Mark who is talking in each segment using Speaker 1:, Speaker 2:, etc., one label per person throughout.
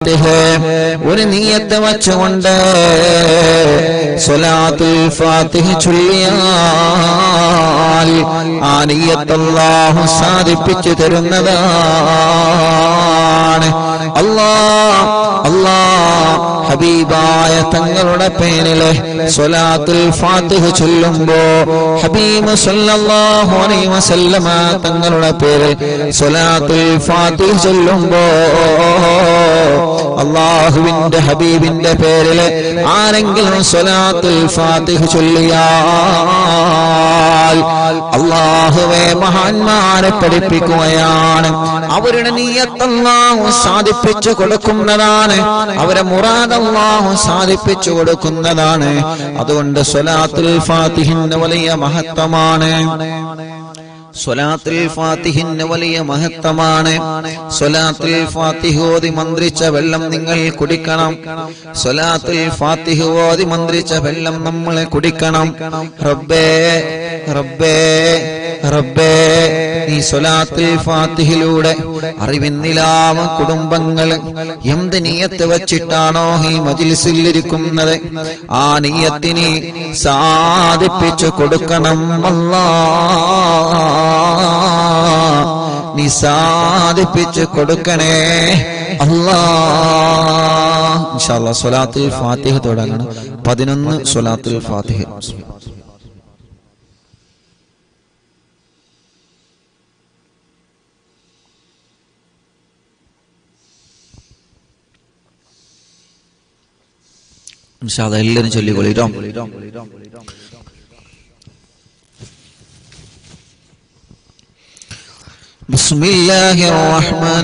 Speaker 1: ഒരു നീയത്ത് വച്ചുകൊണ്ട് സ്വലാത്തുൽ ഫാത്തിഹ ചൊല്ലിയാൽ ആ നീയത്ത് അല്ലാഹു സാധിപ്പിച്ചു തരുന്നതാണ് അല്ലാ അല്ലാ ഹബീബായ തങ്ങളുടെ പേരിലെ സ്വലാത്തുൽ ഫാത്തിഹ ചൊല്ലുമ്പോ ഹബീബ് സല്ലല്ലാഹു അലൈഹി വസല്ലമ തങ്ങളുടെ പേരിൽ സ്വലാത്തുൽ ഫാത്തിഹ ചൊല്ലുമ്പോ അള്ളാഹുവിന്റെ ഹബീബിന്റെ പേരില് ആരെങ്കിലും സ്വലാത്തുൽ ഫാത്തിഹ ചൊല്ലിയാൽ അള്ളാഹുവെ മഹാന്മാരെ പഠിപ്പിക്കുകയാണ് അവരുടെ നീയത്ത് അല്ലാഹു സാധിപ്പിച്ചു കൊടുക്കുന്നതാണ് അവരെ മുറാദ് അല്ലാഹു സാധിപ്പിച്ചു കൊടുക്കുന്നതാണ് അതുകൊണ്ട് സ്വലാത്തുൽ ഫാത്തിഹിന് വലിയ മഹത്വമാണ് സ്വലാത്തുൽ ഫാത്തിഹിന് വലിയ മഹത്വമാണ് സ്വലാത്തുൽ ഫാത്തിഹ് ഓതി മന്ത്രിച്ച വെള്ളം നിങ്ങൾ കുടിക്കണം സ്വലാത്തുൽ ഫാത്തിഹ് ഓതി മന്ത്രിച്ച വെള്ളം നമ്മൾ കുടിക്കണം റബ്ബേ റബ്ബേ റബ്ബേ ഈ സ്വലാത്തുൽ ഫാത്തിഹിലൂടെ അറിവിന്നിലാവ കുടുംബങ്ങൾ എന്ത് നീയത്ത് വെച്ചിട്ടാണോ ഈ മജിലിസിൽ ഇരിക്കുന്നത് ആ നീയത്തിനെ സാധിപ്പിച്ചു കൊടുക്കണം അല്ലാ നീ സാധിപ്പിച്ചു കൊടുക്കണേ അല്ലാ ഇൻഷാല്ലാ സ്വലാത്തുൽ ഫാത്തിഹ തുടങ്ങണം പതിനൊന്ന് സ്വലാത്തുൽ ഫാത്തിഹ ഇൻഷാല്ലാ എല്ലാവരും ചൊല്ലിക്കൊള്ളിട്ടോ بسم الله الرحمن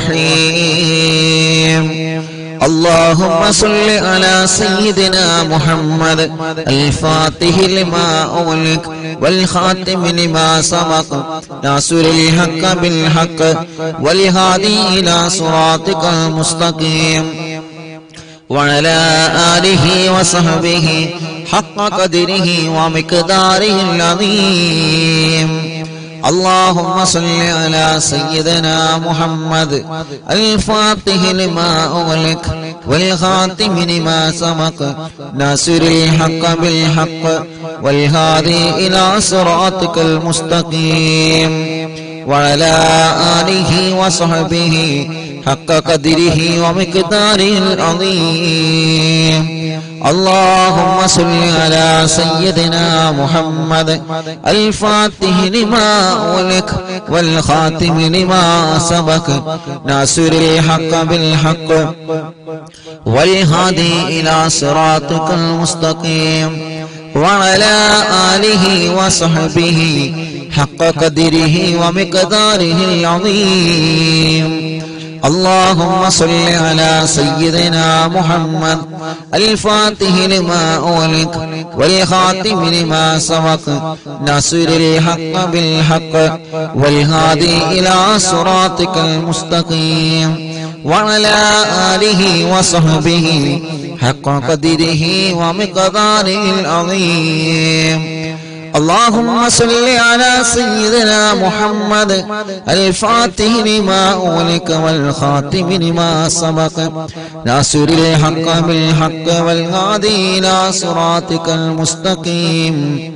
Speaker 1: الرحيم اللهم صل على سيدنا محمد الفاتح لما أغلق والخاتم لما سبق ناصر الحق بالحق والهادي إلى صراطك المستقيم وعلى آله وصحبه حق قدره ومقداره العظيم اللهم صل على سيدنا محمد الفاتح لما أغلق والخاتم لما سبق ناصر الحق بالحق والهادي إلى صراطك المستقيم وعلى آله وصحبه حق قدره ومقداره العظيم اللهم صل على سيدنا محمد الفاتح لما أغلق والخاتم لما سبق ناصر الحق بالحق والهادي إلى صراطك المستقيم وعلى آله وصحبه حق قدره ومقداره العظيم اللهم صل على سيدنا محمد الفاتح لما أغلق والخاتم لما سبق ناصر الحق بالحق والهادي إلى صراطك المستقيم وعلى آله وصحبه حق قدره ومقداره العظيم اللهم صل على سيدنا محمد الفاتح لما أغلق والخاتم لما سبق ناصر الحق بالحق والهادي إلى صراطك المستقيم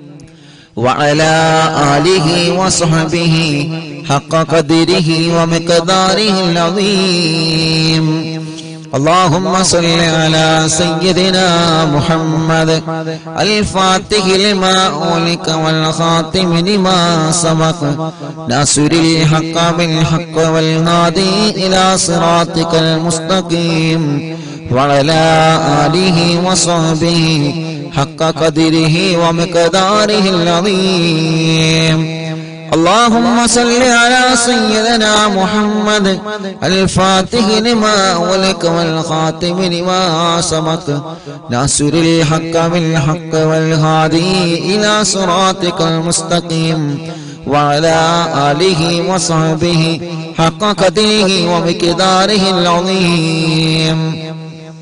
Speaker 1: وعلى آله وصحبه حق قدره ومقداره العظيم اللهم صل على سيدنا محمد الفاتح لما أولك والخاتم لما سبق ناصر الحق بالحق والهادي إلى صراطك المستقيم وعلى آله وصحبه حق قدره ومقداره العظيم اللهم صل على سيدنا محمد الفاتح لما ولك والخاتم لما سبق ناصر الحق بالحق والهادي إلى صراطك المستقيم وعلى آله وصحبه حق قدره ومقداره العظيم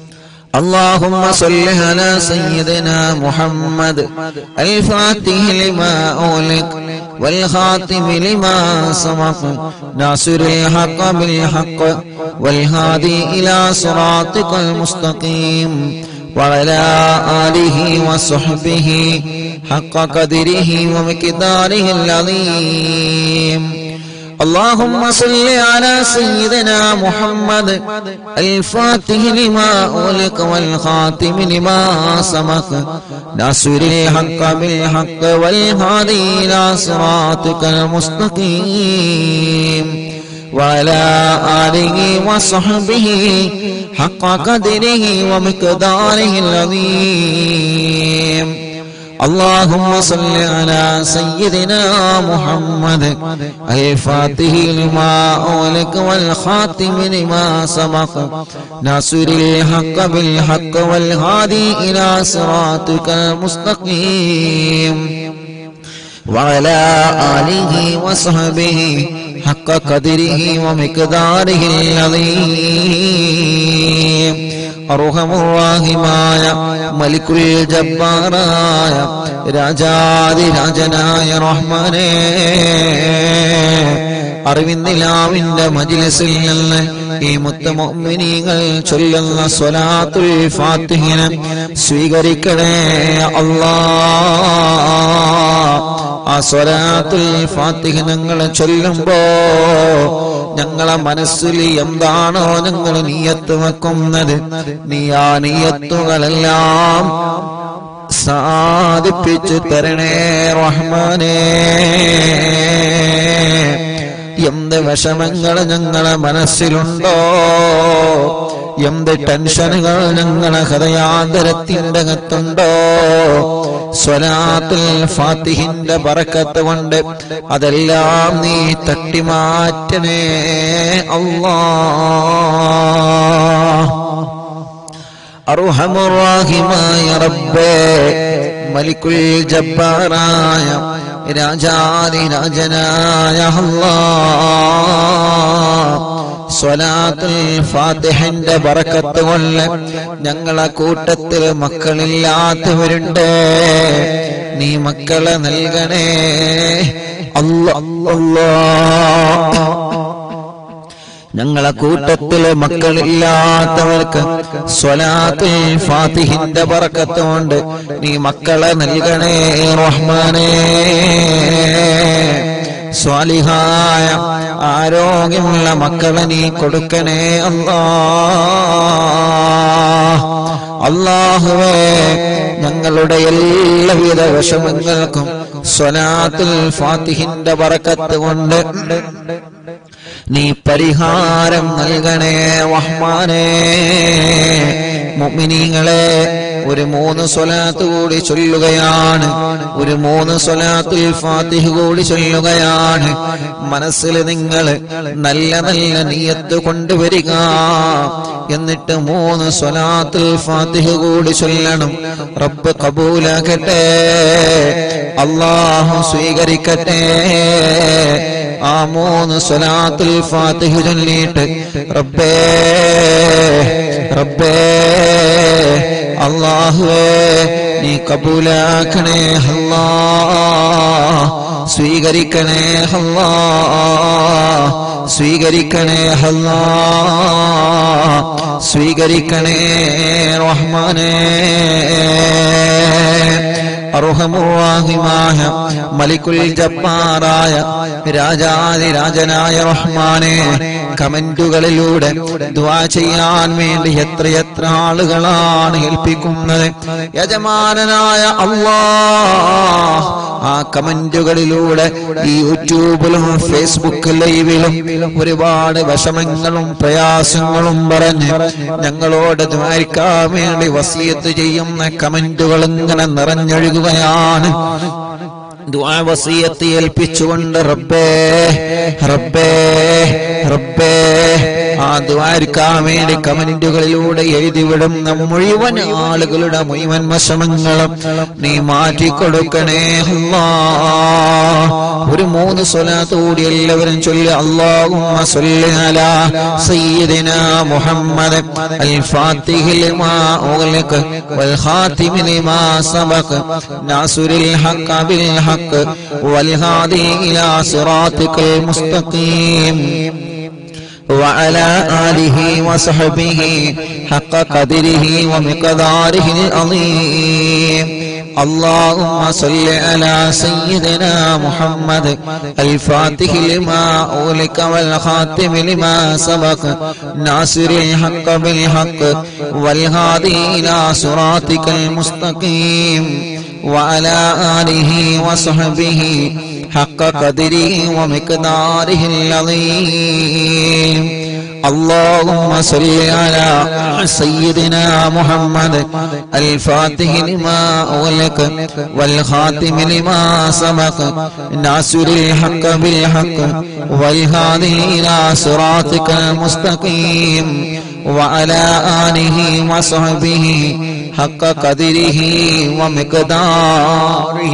Speaker 1: اللهم صل على سيدنا محمد الفاتح لما أغلق والخاتم لما سبق ناصر الحق بالحق والهادي إلى صراطك المستقيم وعلى آله وصحبه حق قدره ومقداره العظيم اللهم صل على سيدنا محمد الفاتح لما أغلق والخاتم لما سبق ناصر الحق بالحق والهادي إلى صراطك المستقيم وعلى آله وصحبه حق قدره ومقداره العظيم اللهم صل على سيدنا محمد الفاتح لما أولك والخاتم لما سبق ناصر الحق بالحق والهادي إلى صراطك المستقيم وعلى آله وصحبه حق قدره ومقداره العظيم അർഹമുറാഹിമായ മലിക്കുൽ ജബ്ബാറായ രാജാതിരാജനായ റഹ്മാനേ അറിവിന്ദിലാവിന്റെ മജിലിസിൽ നിന്ന് ഈ മുത്തമൊമിനികൾ ചൊല്ലുന്ന സ്വലാത്തുൽ ഫാത്തിഹിനെ സ്വീകരിക്കണേ അല്ലാ ആ സ്വലാത്തുൽ ഫാത്തിഹ് ഞങ്ങൾ ചൊല്ലുമ്പോ ഞങ്ങളെ മനസ്സിൽ എന്താണോ ഞങ്ങൾ നീയത്ത് വെക്കുന്നത് നീ ആ നീയത്തുകളെല്ലാം സാധിപ്പിച്ചു തരണേ റഹ്മാനേ എന്ത് വിഷമങ്ങൾ ഞങ്ങളെ മനസ്സിലുണ്ടോ എന്ത് ടെൻഷനുകൾ ഞങ്ങളെ ഹൃദയാന്തരത്തിന്റെ അകത്തുണ്ടോ സ്വലാത്തുൽ ഫാത്തിഹിന്റെ ബറക്കത്ത് കൊണ്ട് അതെല്ലാം നീ തട്ടിമാറ്റണേ അല്ലാ അർഹമുറാഹിമായ റബ്ബേ മലിക്കുൽ ജബ്ബാറായ രാജാതിരാജനായ അല്ലാ സ്വലാത്തുൽ ഫാത്തിഹിന്റെ ബറക്കത്ത് കൊണ്ട് ഞങ്ങളെ കൂട്ടത്തിൽ മക്കളില്ലാത്തവരുണ്ട് നീ മക്കളെ നൽകണേ അല്ലാ ഞങ്ങളെ കൂട്ടത്തില് മക്കളില്ലാത്തവർക്ക് സ്വലാത്തുൽ ഫാത്തിഹിന്റെ ബറക്കത്ത് കൊണ്ട് നീ മക്കളെ നൽകണേ റഹ്മാനേ സ്വാലിഹായ ആരോഗ്യമുള്ള മക്കളെ നീ കൊടുക്കണേ അല്ലാ അള്ളാഹുവേ ഞങ്ങളുടെ എല്ലാവിധ വിഷമങ്ങൾക്കും സ്വലാത്തുൽ ഫാത്തിഹിന്റെ ബറക്കത്ത് കൊണ്ട് നീ പരിഹാരം നൽകണേ റഹ്മാനേ മുഅ്മിനീങ്ങളെ ഒരു മൂന്ന് സ്വലാത്ത് കൂടി ചൊല്ലുകയാണ് ഒരു മൂന്ന് സ്വലാത്തുൽ ഫാത്തിഹ് കൂടി ചൊല്ലുകയാണ് മനസ്സിൽ നിങ്ങൾ നല്ല നല്ല നീയത്ത് കൊണ്ടുവരിക എന്നിട്ട് മൂന്ന് സ്വലാത്തുൽ ഫാത്തിഹ് കൂടി ചൊല്ലണം റബ്ബ് കബൂലാക്കട്ടെ അള്ളാഹു സ്വീകരിക്കട്ടെ ആ മൂന്ന് സ്വലാത്തുൽ ഫാത്തിഹ് ചൊല്ലിയിട്ട് റബ്ബേ റബ്ബേ അള്ളാഹുവേ നീ കബൂലാക്കണേ അല്ലാ സ്വീകരിക്കണേ അല്ലാ സ്വീകരിക്കണേ അല്ലാ സ്വീകരിക്കണേ റഹ്മാനേ അർഹമുറാഹിമായ മലിക്കുൽ ജബ്ബാറായ രാജാതിരാജനായ റഹ്മാനെ കമന്റുകളിലൂടെ ദ്വാ ചെയ്യാൻ വേണ്ടി എത്രയെത്ര ആളുകളാണ് ഏൽപ്പിക്കുന്നത് യജമാനനായ അള്ളാ ആ കമന്റുകളിലൂടെ ഈ യൂട്യൂബിലും ഫേസ്ബുക്ക് ലൈവിലും ഒരുപാട് വിഷമങ്ങളും പ്രയാസങ്ങളും പറഞ്ഞ് ഞങ്ങളോട് ദ്വാരിക്കാൻ വേണ്ടി വസീയത്ത് ചെയ്യുന്ന കമന്റുകൾ ഇങ്ങനെ നിറഞ്ഞൊഴുകുകയാണ് ദുആ വസിയത്ത് ഏൽപ്പിച്ചുകൊണ്ട് റബ്ബേ റബ്ബേ റബ്ബേ ആ ദ്വാരിക്കാൻ വേണ്ടി കമന്റുകളിലൂടെ എഴുതിവിടുന്ന മുഴുവൻ ആളുകളുടെ മുഴുവൻ വശമങ്ങളും നീ മാറ്റിക്കൊടുക്കണേ അല്ലാ ഒരു മൂന്ന് സ്വലാത്ത് കൂടി എല്ലാവരും ചൊല്ലി അല്ലാഹുമ്മ സ്വല്ലി അലാ സയ്യിദിന മുഹമ്മദ് അൽ ഫാത്തിഹി ലിമാ ഉഗ്ലിഖ വൽ ഖാതിമി ലിമാ സബഖ നാസുരിൽ ഹഖ ബിൽ ഹഖ വൽ ഹാദി ഇലാ സിറാത്തിക്കൽ മുസ്തഖീം وعلى آله وصحبه حق قدره ومقداره العظيم اللهم صل على سيدنا محمد الفاتح لما أولك والخاتم لما سبق ناصر الحق بالحق والهادي إلى صراطك المستقيم وعلى آله وصحبه حق قدره ومقداره العظيم اللهم صل على سيدنا محمد الفاتح لما أغلق والخاتم لما سبق ناصر الحق بالحق والهادي إلى صراطك المستقيم وعلى آله وصحبه حق قدره ومقداره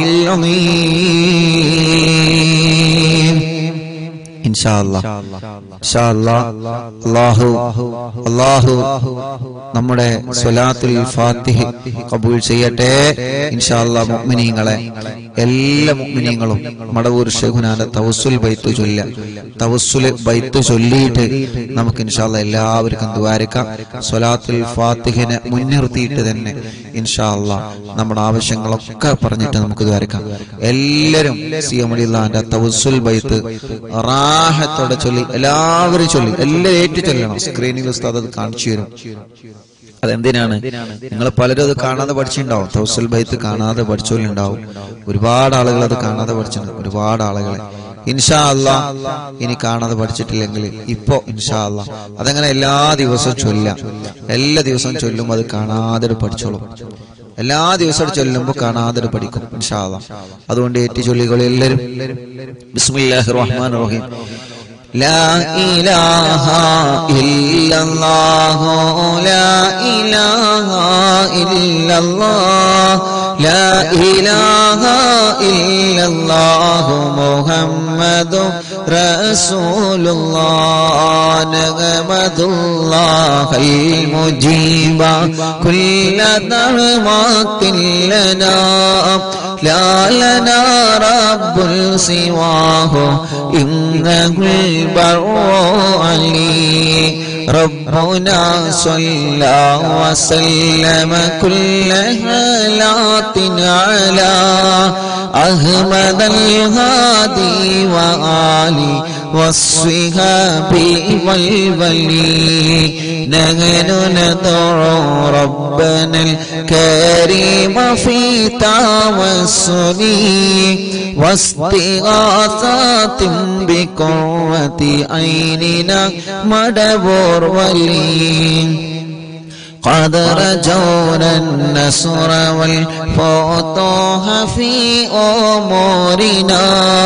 Speaker 1: العظيم ഇൻഷാ അല്ലാ. ഇൻഷാ അല്ലാ. അല്ലാഹു അല്ലാഹു നമ്മുടെ സ്വലാത്തുൽ ഫാത്തിഹ് കബൂൽ ചെയ്യട്ടെ ഇൻഷാ അല്ലാ മുഅ്മിനീങ്ങളെ എല്ലാ മുഅ്മിനീങ്ങളും മടവൂർ ഷെഖുനാന്റെ തവസ്സുൽ ബൈത്ത് ചൊല്ല തവസ്സുൽ ബൈത്ത് ചൊല്ലിയിട്ട് നമുക്ക് ഇൻഷാ അല്ലാ എല്ലാവർക്കും ദ്വാരക്കാം സ്വലാത്തുൽ ഫാത്തിഹിനെ മുൻനിർത്തിയിട്ട് തന്നെ ഇൻഷാ അല്ലാ നമ്മുടെ ആവശ്യങ്ങളൊക്കെ പറഞ്ഞിട്ട് നമുക്ക് ദ്വാരക്കാം എല്ലാവരും സി എം അലിന്റെ തവസ്സുൽ ബൈത്ത് റാഹത്തോടെ ചൊല്ലി എല്ലാവരും ചൊല്ലി എല്ലാവരും ഏറ്റു ചൊല്ലണം സ്ക്രീനിൽ ഉസ്താദ് അത് കാണിച്ചു തരും അതെന്തിനാണ് നിങ്ങൾ പലരും അത് കാണാതെ പഠിച്ചിട്ടുണ്ടാവും തൗസൽ ബൈത്ത് കാണാതെ പഠിച്ചോലുണ്ടാവും ഒരുപാട് ആളുകൾ അത് കാണാതെ പഠിച്ചിട്ടുണ്ട് ഒരുപാട് ആളുകളെ ഇൻഷാ അല്ലാ ഇനി കാണാതെ പഠിച്ചിട്ടില്ലെങ്കിൽ ഇപ്പോ ഇൻഷാ അല്ലാ അതങ്ങനെ എല്ലാ ദിവസവും ചൊല്ലാം എല്ലാ ദിവസവും ചൊല്ലുമ്പോൾ അത് കാണാതെ പഠിച്ചോളും എല്ലാ ദിവസവും ചൊല്ലുമ്പോൾ കാണാതെ പഠിക്കും ഇൻഷാ അല്ലാ അതുകൊണ്ട് ഏറ്റു ചൊല്ലികൾ എല്ലാവരും ബിസ്മില്ലാഹിർ റഹ്മാനിർ റഹീം لا إله إلا الله لا إله إلا الله لا إله إلا الله محمد رسول الله نغمد الله المجيب كل دعوات لنا لا لنا رب سواه إنه البر علي ربنا صلى وسلم كل حالات على أحمد الهادي وآلي والصحاب والولي نحن ندعو ربنا الكريم في توسلي واستغاثات بقوة عيننا مدبور ولي قد رجونا النصر والفتوح في أمورنا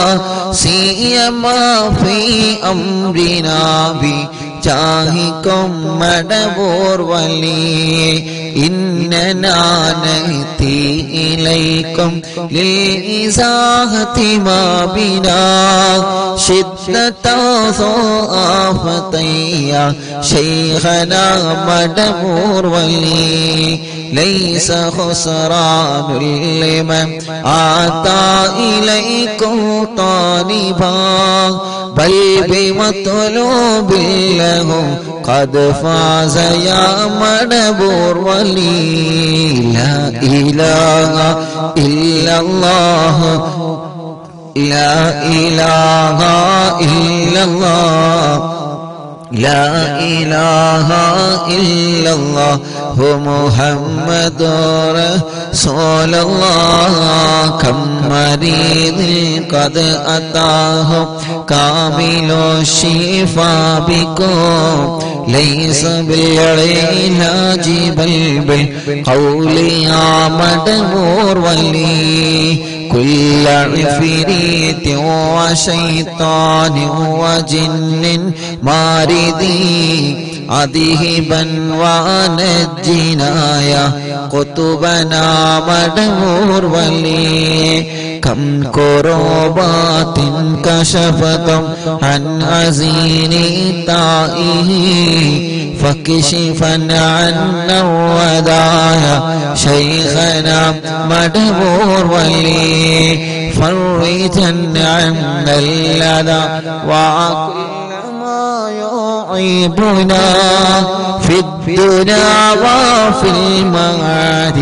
Speaker 1: سيما في أمرنا بجاهكم مدبور ولي إننا نأتي إليكم للإزاحة ما بنا شدة ضعافة يا شيخنا مدبور ولي ليس خسران لمن آتى إليكم طالبا بل بمطلوب له قد فاز يا مدبور ولي لا إله إلا الله لا إله إلا الله لا إله إلا الله محمد رسول الله كم مريض قد أتاه كامل الشفاء بكم ليس بالعلاج بل بالقول يا مدمور ولي كل عفريت وشيطان وجن ماردي أذهبا ونجنا يا قطبنا مدمور ولي كم كربات كشفتم عن عزين طائه فكشفا عنا الودايا شيخنا مدبور ولي فرجا عنا اللذى وكل ما يعيبنا في الدنيا وفي المعاد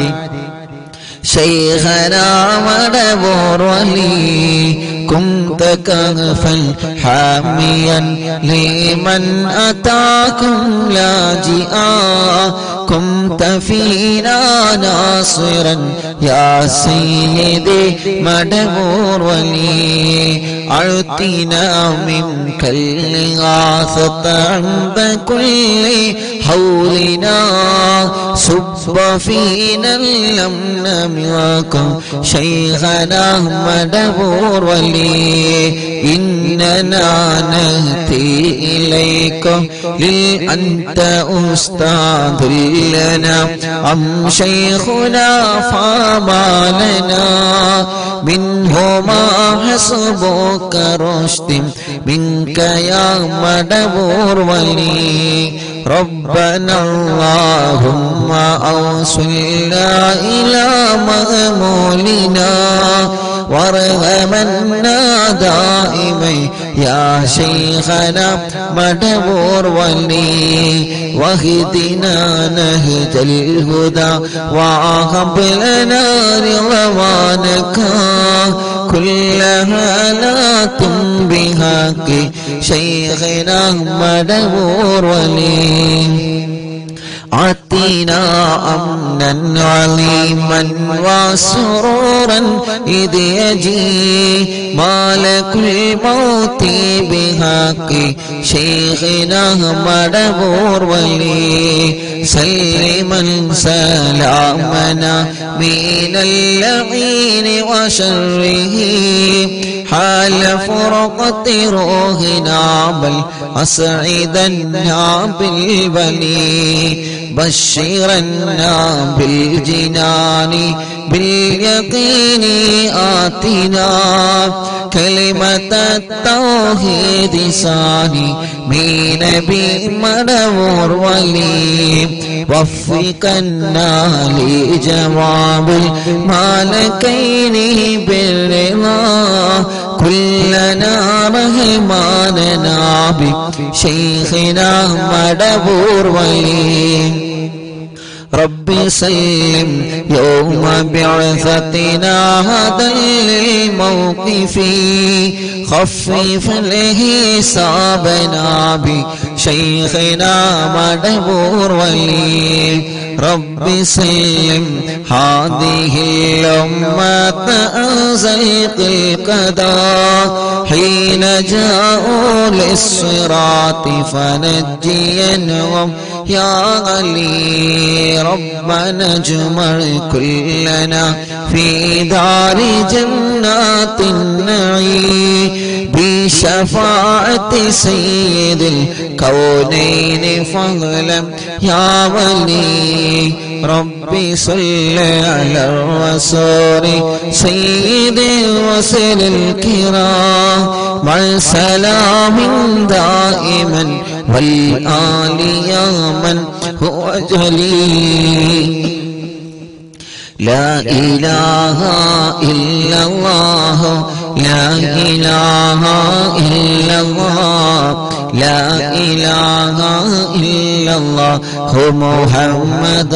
Speaker 1: شيخنا مدبور ولي كنت كهفا حاميا لمن أتاكم لاجئا كنت فينا ناصرا يا سيدي مدبور ولي أعطنا منك الغاثة عند كل حولنا صب فينا الأمن منكم شيخنا مدبور ولي إننا نهتي إليكم لأنت أستاذ لنا أم شيخنا فما لنا منهما حسبك رشد منك يا مدبور ولي ربنا اللهم أوصلنا إلى مأمولنا وارغمنا دائما يا شيخنا مدبور ولي واهدنا نهج الهدى وهب لنا رضوانك كل هالات بهاك شيخنا مدبور ولي عطينا أمنا عليما وسرورا إذ يجي مالك الموت بحق شيخنا مدبور ولي سلما سلامنا من اللعين وشره حال فرقة روحنا بل أسعدنا بالبلي بشرنا بالجنان باليقين آتنا كلمة التوحيد ثاني من نبي منور ولي وفقنا لجواب المالكين بالرضا كلنا رحماننا بشيخنا مدبور ولي رب سلم يوم بعثتنا هذا للموقف خفف الحسابنا بشيخنا مدبور ولي رب سلم هذه الأمة أنزلق القضاء حين جاءوا للصراط فنجينهم يا علي ربنا اجمع كلنا في دار جنات النعيم بشفاعة سيد الكونين فضلا يا ولي ربي صل على الرسول سيد الرسل الكرام مع سلام دائما والآل يا من هو جليل لا إله إلا الله لا إله إلا الله لا إله إلا الله هو محمد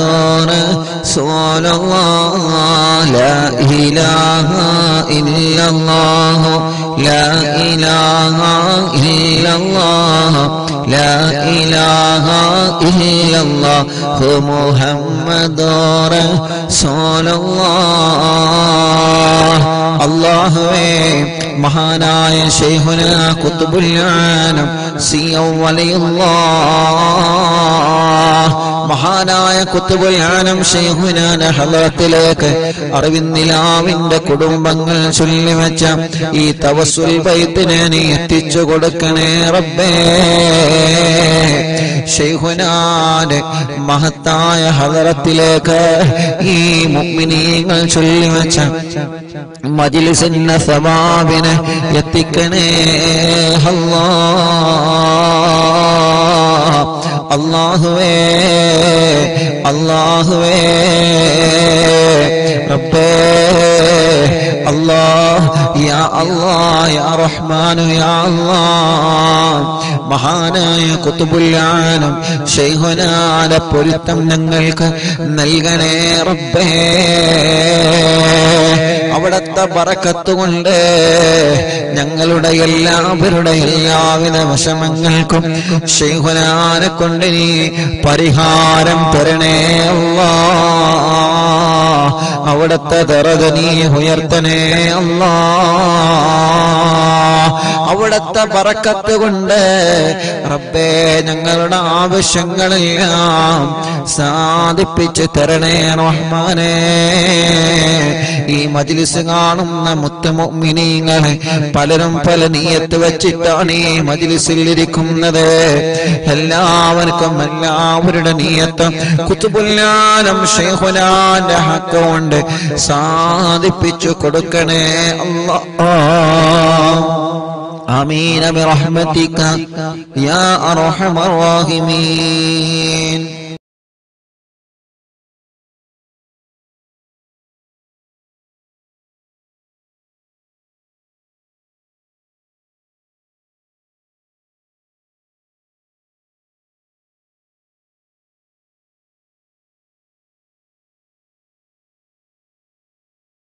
Speaker 1: رسول الله لا إله إلا الله لا إله إلا الله لا إله إلا الله هو محمد رسول الله അള്ളാഹുവേ മഹാനായ ശൈഹുന കുത്തുബുല്ലാനം സിയൗ വലിയുള്ള മഹാനായ കുത്തുബുൽ ആനം ഷെയ്ഖുനാന ഹലത്തിലേക്ക് അറിവിന്ദിലാവിന്റെ കുടുംബങ്ങൾ ചൊല്ലിവെച്ച ഈ തവസുൽ ബൈത്തിനെ നീ എത്തിച്ചു കൊടുക്കണേ റബ്ബേ ഷെയ്ഖുനാന്റെ മഹത്തായ ഹലറത്തിലേക്ക് ഈ മുഗ്മിനീങ്ങൾ ചൊല്ലിവെച്ച മജിലിസിന്റെ സവാബിനെ എത്തിക്കണേ അല്ലാ അല്ലാഹുവേ അല്ലാഹുവേ റബ്ബേ അല്ലാഹ് യാ അല്ലാഹ് യാ റഹ്മാനു യാ അല്ലാഹ് മഹാനായ കുത്തുബുല്ലാനം ഷെയ്ഹുനാന പൊരുത്തം ഞങ്ങൾക്ക് നൽകണേ റബ്ബേ അവിടത്തെ ബറക്കത്ത് കൊണ്ട് ഞങ്ങളുടെ എല്ലാവരുടെ എല്ലാവിധ വിഷമങ്ങൾക്കും ഷെയ്ഹുനാനെ കൊണ്ട് നീ പരിഹാരം തരണേ അല്ലാ അവിടത്തെ ദറജ നീ ഉയർത്തണേ അല്ലാ അവിടത്തെ പറക്കത്ത് കൊണ്ട് റബ്ബേ ഞങ്ങളുടെ ആവശ്യങ്ങളെല്ലാം സാധിപ്പിച്ച് തരണേ റഹ്മാനേ ഈ മജിലിസ് കാണുന്ന മുത്തമുമിനീങ്ങളെ പലരും പല നീയത്ത് വെച്ചിട്ടാണ് ഈ മജിലിസിൽ ഇരിക്കുന്നത് എല്ലാവർക്കും എല്ലാവരുടെ നീയത്ത് കുത്തുബുല്ലാനം ഷെയ്ഖുലാന്റെ ഹക്ക് കൊണ്ട് സാധിപ്പിച്ചു കൊടുക്കണേ അല്ലാ آمين برحمتك يا أرحم الراحمين